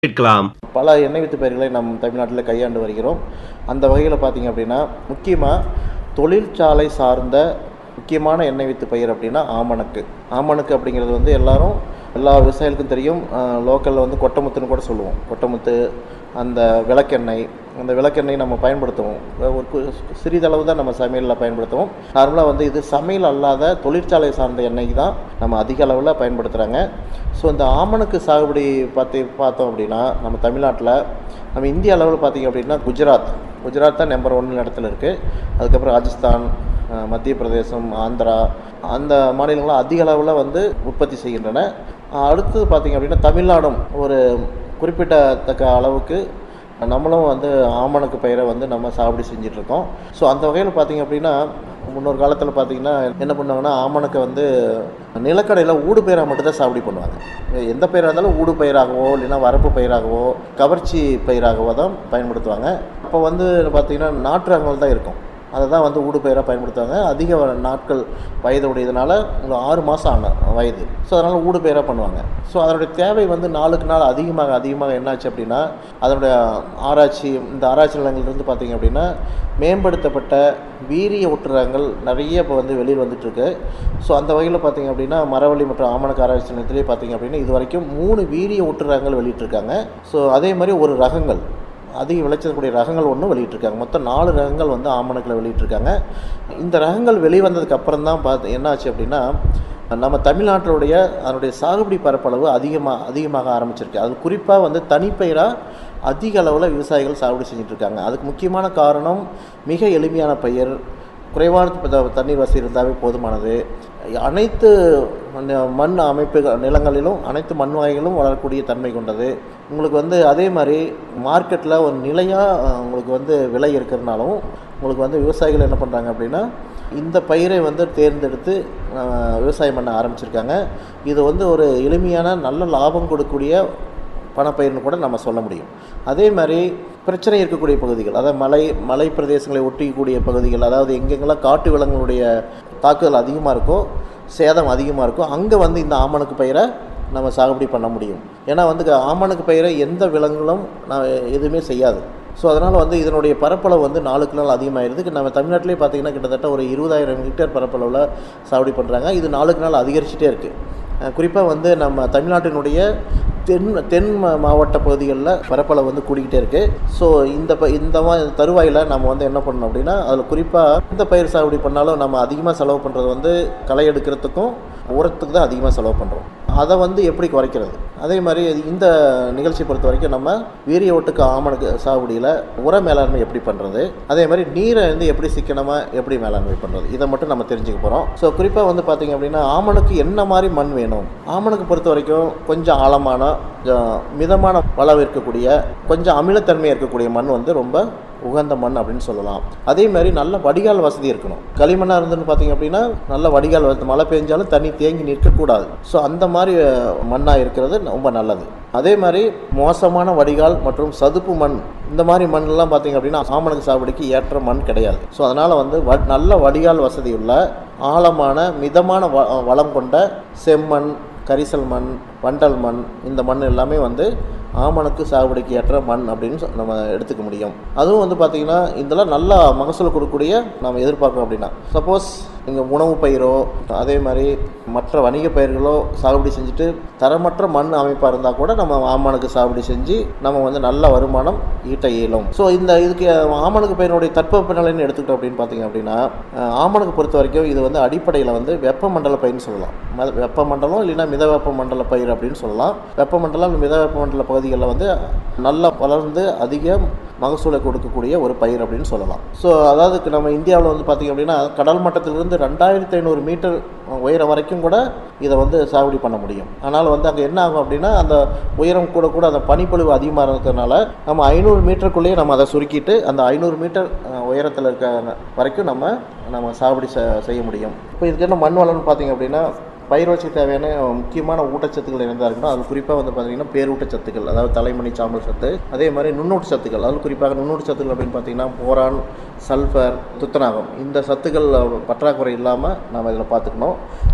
கேட்கலாம் பல எண்ணெய் வித்து பயிர்களை நம் தமிழ்நாட்டில் கையாண்டு வருகிறோம் அந்த வகையில் பார்த்தீங்க அப்படின்னா முக்கியமாக தொழிற்சாலை சார்ந்த முக்கியமான எண்ணெய் வித்து பயிர் அப்படின்னா ஆமணக்கு ஆமணக்கு அப்படிங்கிறது வந்து எல்லாரும் எல்லா விவசாயிகளுக்கும் தெரியும் லோக்கலில் வந்து கொட்டமுத்துன்னு கூட சொல்லுவோம் கொட்டமுத்து அந்த விளக்கெண்ணெய் அந்த விளக்கெண்ணெய் நம்ம பயன்படுத்துவோம் ஒரு கு- சிறிதளவு தான் நம்ம சமையலில் பயன்படுத்துவோம் நார்மலாக வந்து இது சமையல் அல்லாத தொழிற்சாலை சார்ந்த எண்ணெய் தான் நம்ம அதிக அளவில் பயன்படுத்துகிறாங்க ஸோ இந்த ஆமணக்கு சாகுபடி பார்த்து பார்த்தோம் அப்படின்னா நம்ம தமிழ்நாட்டில் நம்ம இந்திய அளவில் பார்த்தீங்க அப்படின்னா குஜராத் குஜராத் தான் நம்பர் ஒன் இடத்துல இருக்குது அதுக்கப்புறம் ராஜஸ்தான் அஹ், மத்திய பிரதேசம் ஆந்திரா அந்த மாநிலங்களும் அதிக அளவில் வந்து உற்பத்தி செய்கின்றன அஹ், அடுத்தது பார்த்தீங்க அப்படின்னா தமிழ்நாடும் ஒரு குறிப்பிடத்தக்க அளவுக்கு நம்மளும் வந்து ஆமணக்கு பயிரை வந்து நம்ம சாகுபடி செஞ்சிட்ருக்கோம் ஸோ அந்த வகையில் பார்த்தீங்க அப்படின்னா முன்னொரு காலத்தில் பார்த்தீங்கன்னா என்ன பண்ணுவாங்கன்னா ஆமணக்கை வந்து நிலக்கடையில் ஊடு பயிராக மட்டும்தான் சாகுபடி பண்ணுவாங்க எந்த பயிராக இருந்தாலும் ஊடு பயிராகவோ இல்லைன்னா வரப்பு பயிராகவோ கவர்ச்சி பயிராகவோ தான் பயன்படுத்துவாங்க அப்போ வந்து பார்த்தீங்கன்னா நாட்டு ரகங்கள் தான் இருக்கும் அதை தான் வந்து ஊடு பயிராக பயன்படுத்துவாங்க அதிக வ- நாட்கள் வயது உடையதுனால உங்களுக்கு ஆறு மாதம் ஆன வயது ஸோ அதனால் ஊடு பயிராக பண்ணுவாங்க ஸோ அதனுடைய தேவை வந்து நாளுக்கு நாள் அதிகமாக அதிகமாக என்னாச்சு அப்படின்னா அதனுடைய ஆராய்ச்சி இந்த ஆராய்ச்சி நிலங்கள்லேருந்து பார்த்தீங்க அப்படின்னா மேம்படுத்தப்பட்ட வீரிய ஒட்டுரங்கள் நிறைய இப்போ வந்து வெளியில் வந்துட்டுருக்கு ஸோ அந்த வகையில் பார்த்தீங்க அப்படின்னா மரவள்ளி மற்றும் ஆமணக்கு ஆராய்ச்சி நிலையத்திலே பார்த்தீங்க அப்படின்னா இது வரைக்கும் மூணு வீரிய ஒட்டுரங்கள் வெளியிட்டிருக்காங்க ஸோ அதே மாதிரி ஒரு ரகங்கள் அதிக விளைச்சக்கூடிய ரகங்கள் ஒன்று வெளியிட்டிருக்காங்க மொத்தம் நாலு ரகங்கள் வந்து ஆமணக்கில் வெளியிட்டிருக்காங்க இந்த ரகங்கள் வெளிவந்ததுக்கு அப்புறம் தான் பார்த்து என்னாச்சு அப்படின்னா நம்ம தமிழ்நாட்டினுடைய அதனுடைய சாகுபடி பரப்பளவு அதிகமாக அதிகமாக ஆரம்பிச்சிருக்கு அது குறிப்பாக வந்து தனிப்பயிராக அதிக அளவில் விவசாயிகள் சாகுபடி செஞ்சுட்டு இருக்காங்க அதுக்கு முக்கியமான காரணம் மிக எளிமையான பயிர் குறைவான த- தண்ணீர் வசதி இருந்தாவே போதுமானது அனைத்து மண்- மண் அமைப்பு நிலங்களிலும் அனைத்து மண் வகைகளும் வளரக்கூடிய தன்மை கொண்டது உங்களுக்கு வந்து அதே மாதிரி மார்க்கெட்டில் ஒரு நிலையாக உங்களுக்கு வந்து விலை இருக்கிறதுனாலும் உங்களுக்கு வந்து விவசாயிகள் என்ன பண்ணுறாங்க அப்படின்னா இந்த பயிரை வந்து தேர்ந்தெடுத்து அஹ், விவசாயம் பண்ண ஆரம்பிச்சிருக்காங்க இது வந்து ஒரு எளிமையான நல்ல லாபம் கொடுக்கக்கூடிய பணப்பயிர்னு கூட நம்ம சொல்ல முடியும் அதே மாதிரி பிரச்சனை இருக்கக்கூடிய பகுதிகள் அதாவது மலை மலை பிரதேசங்களை ஒட்டிக்கூடிய பகுதிகள் அதாவது எங்கெங்கெல்லாம் காட்டு விலங்குகளுடைய தாக்குதல் அதிகமாக இருக்கோ சேதம் அதிகமாக இருக்கோ அங்கே வந்து இந்த ஆமணக்கு பயிரை நம்ம சாகுபடி பண்ண முடியும் ஏன்னா வந்து க- ஆமணக்கு பயிரை எந்த விலங்குகளும் நான் எதுவுமே செய்யாது ஸோ அதனால் வந்து இதனுடைய பரப்பளவு வந்து நாளுக்கு நாள் அதிகமாகிடுது நம்ம தமிழ்நாட்டிலே பார்த்தீங்கன்னா கிட்டத்தட்ட ஒரு இருபதாயிரம் ஹெக்டேர் பரப்பளவில் சாகுபடி பண்ணுறாங்க இது நாளுக்கு நாள் அதிகரிச்சுட்டே இருக்குது குறிப்பாக வந்து நம்ம தமிழ்நாட்டினுடைய தென் தென் மா- மாவட்ட பகுதிகளில் பரப்பளவு வந்து கூடிக்கிட்டே இருக்குது ஸோ இந்த ப இந்த மா தருவாயில் நம்ம வந்து என்ன பண்ணணும் அப்படின்னா அதில் குறிப்பாக இந்த பயிர் சாகுபடி பண்ணாலும் நம்ம அதிகமாக செலவு பண்ணுறது வந்து களை எடுக்கிறதுக்கும் உரத்துக்கு தான் அதிகமாக செலவு பண்ணுறோம் அதை வந்து எப்படி குறைக்கிறது அதே மாதிரி இந்த நிகழ்ச்சியை பொறுத்த வரைக்கும் நம்ம வீரிய ஓட்டுக்கு ஆமணக்கு சாகுபடியில் உர மேலாண்மை எப்படி பண்ணுறது அதே மாதிரி நீரை வந்து எப்படி சிக்கனமாக எப்படி மேலாண்மை பண்ணுறது இதை மட்டும் நம்ம தெரிஞ்சுக்க போகிறோம் ஸோ குறிப்பாக வந்து பார்த்திங்க அப்படின்னா ஆமணக்கு என்ன மாதிரி மண் வேணும் ஆமணக்கு பொறுத்த வரைக்கும் கொஞ்சம் ஆழமான கொஞ்சம் மிதமான வளம் இருக்கக்கூடிய கொஞ்சம் அமிலத்தன்மை இருக்கக்கூடிய மண் வந்து ரொம்ப உகந்த மண் அப்படின்னு சொல்லலாம் அதே மாதிரி நல்ல வடிகால் வசதி இருக்கணும் களிமண்ணாக இருந்துன்னு பார்த்தீங்க அப்படின்னா நல்ல வடிகால் வசதி மழை பெஞ்சாலும் தண்ணி தேங்கி நிற்கக்கூடாது ஸோ அந்த மாதிரி மண்ணாக இருக்கிறது ரொம்ப நல்லது அதே மாதிரி மோசமான வடிகால் மற்றும் சதுப்பு மண் இந்த மாதிரி மண்ணெல்லாம் பார்த்தீங்க அப்படின்னா ஆமணக்கு சாகுபடிக்கு ஏற்ற மண் கிடையாது ஸோ அதனால் வந்து வ நல்ல வடிகால் வசதி உள்ள ஆழமான மிதமான வ வளம் கொண்ட செம்மண் கரிசல் மண் வண்டல் மண் இந்த மண் எல்லாமே வந்து ஆமணக்கு சாகுபடிக்கு ஏற்ற மண் அப்படின்னு சொ- நம்ம எடுத்துக்க முடியும் அதுவும் வந்து பார்த்திங்கன்னா இதெல்லாம் நல்லா மகசூல் கொடுக்கக்கூடிய நம்ம எதிர்பார்க்கணும் அப்படின்னா சப்போஸ் இங்கே உணவு பயிரோ அதே மாதிரி மற்ற வணிக பயிர்களோ சாகுபடி செஞ்சுட்டு தரமற்ற மண் அமைப்பாக இருந்தால் கூட நம்ம ஆமணக்கு சாகுபடி செஞ்சு நம்ம வந்து நல்ல வருமானம் ஈட்ட இயலும் ஸோ இந்த இதுக்கு ஆமணக்கு பயிரினுடைய தட்பவெப்பநிலைன்னு எடுத்துக்கிட்டோம் அப்படின்னு பார்த்தீங்க அப்படின்னா அஹ், ஆமணக்கு பொறுத்த வரைக்கும் இது வந்து அடிப்படையில் வந்து வெப்பமண்டல பயிர்னு சொல்லலாம் ம- வெப்பமண்டலம் இல்லைன்னா மித வெப்பமண்டல பயிர் அப்படின்னு சொல்லலாம் வெப்பமண்டலம் அல்லது மித வெப்பமண்டல பகுதிகளில் வந்து நல்லா வளர்ந்து அதிக மகசூலை கொடுக்கக்கூடிய ஒரு பயிர் அப்படின்னு சொல்லலாம் ஸோ அதாவது இப்ப நம்ம இந்தியாவில் வந்து பார்த்திங்க அப்படின்னா கடல் மட்டத்திலிருந்து ரெண்டாயிரத்தி ஐநூறு மீட்டர் உயரம் வரைக்கும் கூட இதை வந்து சாகுபடி பண்ண முடியும் ஆனால் வந்து அங்கே என்ன ஆகும் அப்படின்னா அந்த உயரம் கூட கூட அந்த பனிப்பொழிவு அதிகமாக இருக்கிறதுனால நம்ம ஐநூறு மீட்டருக்குள்ளேயே நம்ம அதை சுருக்கிட்டு அந்த ஐநூறு மீட்டர் உயரத்தில் இருக்க வரைக்கும் நம்ம நம்ம சாகுபடி செ- செய்ய முடியும் இப்போ இதுக்கு என்ன மண் வளம்னு பார்த்தீங்க அப்படின்னா பயிர் வளர்ச்சிக்கு தேவையான முக்கியமான ஊட்டச்சத்துக்கள் இருந்தால் இருக்கணும் அது குறிப்பாக வந்து பார்த்தீங்கன்னா பேரூட்டச்சத்துக்கள் அதாவது தலைமணி சாம்பல் சத்து அதே மாதிரி நுண்ணூட்ட சத்துக்கள் அதாவது குறிப்பாக நுண்ணூட்ட சத்துக்கள் அப்படின்னு பார்த்தீங்கன்னா போரான் சல்ஃபர் துத்தநாகம் இந்த சத்துக்கள் பற்றாக்குறை இல்லாமல் நம்ம இதில் பார்த்துக்கணும்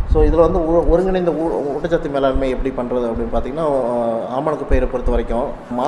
ஸோ இதில் வந்து ஒ- ஒருங்கிணைந்த ஊ- ஊட்டச்சத்து மேலாண்மை எப்படி பண்ணுறது அப்படின்னு பார்த்தீங்கன்னா ஆமணக்கு பயிரை பொறுத்த வரைக்கும்